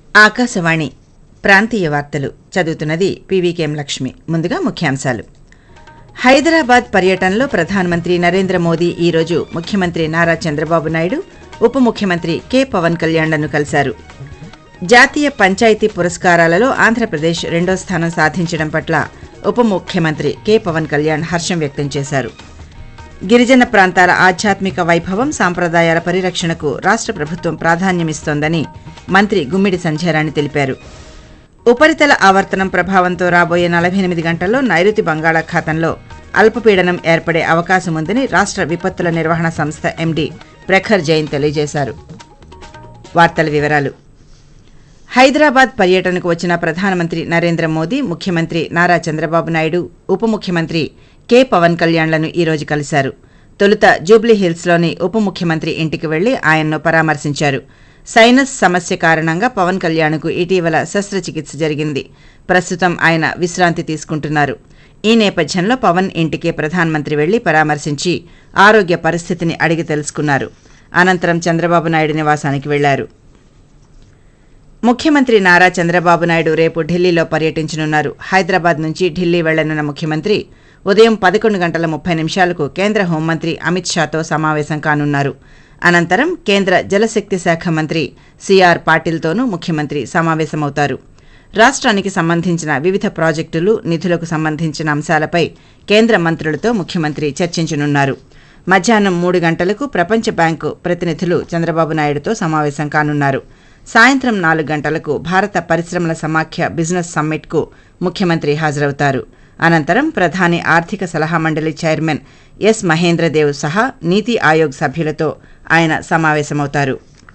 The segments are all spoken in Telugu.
ఆకాశవాణి ప్రాంతీయ వార్తలు చదువుతున్నది పీవీకేఎం లక్ష్మి ముందుగా ముఖ్యాంశాలు హైదరాబాద్ పర్యటనలో ప్రధానమంత్రి నరేంద్ర మోదీ ఈరోజు ముఖ్యమంత్రి నారా చంద్రబాబు నాయుడు ఉప ముఖ్యమంత్రి కె పవన్ కళ్యాణ్లను కలిశారు జాతీయ పంచాయతీ పురస్కారాలలో ఆంధ్రప్రదేశ్ రెండో స్థానం సాధించడం పట్ల ఉప ముఖ్యమంత్రి కె పవన్ కళ్యాణ్ హర్షం వ్యక్తం చేశారు గిరిజన ప్రాంతాల ఆధ్యాత్మిక వైభవం సాంప్రదాయాల పరిరక్షణకు రాష్ట్ర ప్రభుత్వం ప్రాధాన్యమిస్తోందని మంత్రి గుమ్మిడి సంధ్యారాణి తెలిపారు ఉపరితల ఆవర్తనం ప్రభావంతో రాబోయే నలభై ఎనిమిది గంటల్లో నైరుతి బంగాళాఖాతంలో అల్పపీడనం ఏర్పడే అవకాశం ఉందని రాష్ట్ర విపత్తుల నిర్వహణ సంస్థ ఎండీ ప్రఖర్ జైన్ తెలియజేశారు వార్తల వివరాలు హైదరాబాద్ పర్యటనకు వచ్చిన ప్రధానమంత్రి నరేంద్ర మోదీ ముఖ్యమంత్రి నారా చంద్రబాబు నాయుడు ఉప ముఖ్యమంత్రి కె పవన్ కళ్యాణ్లను ఈరోజు కలిశారు తొలుత జూబ్లీ హిల్స్లోని ఉప ముఖ్యమంత్రి ఇంటికి వెళ్లి ఆయన్ను పరామర్శించారు సైనస్ సమస్య కారణంగా పవన్ కళ్యాణ్కు ఇటీవల శస్త్రచికిత్స జరిగింది ప్రస్తుతం ఆయన విశ్రాంతి తీసుకుంటున్నారు ఈ నేపథ్యంలో పవన్ ఇంటికి ప్రధానమంత్రి వెళ్లి పరామర్శించి ఆరోగ్య పరిస్థితిని అడిగి తెలుసుకున్నారు అనంతరం చంద్రబాబు నాయుడు నివాసానికి వెళ్లారు ముఖ్యమంత్రి నారా చంద్రబాబు నాయుడు రేపు ఢిల్లీలో పర్యటించనున్నారు హైదరాబాద్ నుంచి ఢిల్లీ వెళ్లనున్న ముఖ్యమంత్రి ఉదయం పదకొండు గంటల ముప్పై నిమిషాలకు కేంద్ర హోంమంత్రి అమిత్ షాతో సమావేశం కానున్నారు అనంతరం కేంద్ర జలశక్తి శాఖ మంత్రి సిఆర్ పాటిల్తోనూ ముఖ్యమంత్రి సమావేశమవుతారు రాష్ట్రానికి సంబంధించిన వివిధ ప్రాజెక్టులు నిధులకు సంబంధించిన అంశాలపై కేంద్ర మంత్రులతో ముఖ్యమంత్రి చర్చించనున్నారు మధ్యాహ్నం మూడు గంటలకు ప్రపంచ బ్యాంకు ప్రతినిధులు చంద్రబాబు నాయుడుతో సమావేశం కానున్నారు సాయంత్రం నాలుగు గంటలకు భారత పరిశ్రమల సమాఖ్య బిజినెస్ సమ్మిట్కు ముఖ్యమంత్రి హాజరవుతారు అనంతరం ప్రధాని ఆర్థిక సలహా మండలి చైర్మన్ ఎస్ మహేంద్రదేవ్ సహా నీతి ఆయోగ్ సభ్యులతో ఆయన సమావేశమవుతారు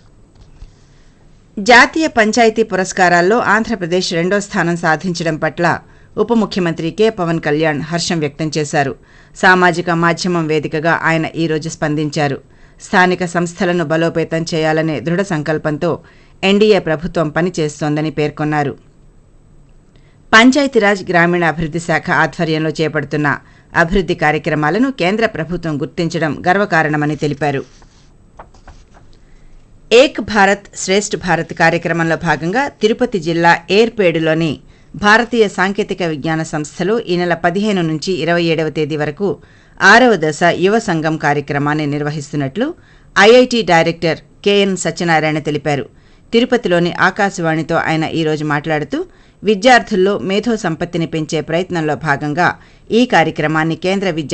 జాతీయ పంచాయతీ పురస్కారాల్లో ఆంధ్రప్రదేశ్ రెండో స్థానం సాధించడం పట్ల ఉప ముఖ్యమంత్రి కె పవన్ కళ్యాణ్ హర్షం వ్యక్తం చేశారు సామాజిక మాధ్యమం వేదికగా ఆయన ఈరోజు స్పందించారు స్థానిక సంస్థలను బలోపేతం చేయాలనే దృఢ సంకల్పంతో ఎన్డీఏ ప్రభుత్వం పనిచేస్తోందని పేర్కొన్నారు పంచాయతీరాజ్ గ్రామీణాభివృద్ధి శాఖ ఆధ్వర్యంలో చేపడుతున్న అభివృద్ధి కార్యక్రమాలను కేంద్ర ప్రభుత్వం గుర్తించడం గర్వకారణమని తెలిపారు ఏక్ భారత్ శ్రేష్ఠ భారత్ కార్యక్రమంలో భాగంగా తిరుపతి జిల్లా ఏర్పేడులోని భారతీయ సాంకేతిక విజ్ఞాన సంస్థలో ఈ నెల పదిహేను నుంచి ఇరవై ఏడవ తేదీ వరకు ఆరవ దశ యువ సంఘం కార్యక్రమాన్ని నిర్వహిస్తున్నట్లు ఐఐటి డైరెక్టర్ కెఎన్ సత్యనారాయణ తెలిపారు తిరుపతిలోని ఆకాశవాణితో ఆయన ఈరోజు మాట్లాడుతూ విద్యార్థుల్లో మేధో సంపత్తిని పెంచే ప్రయత్నంలో భాగంగా ఈ కార్యక్రమాన్ని కేంద్ర విద్యా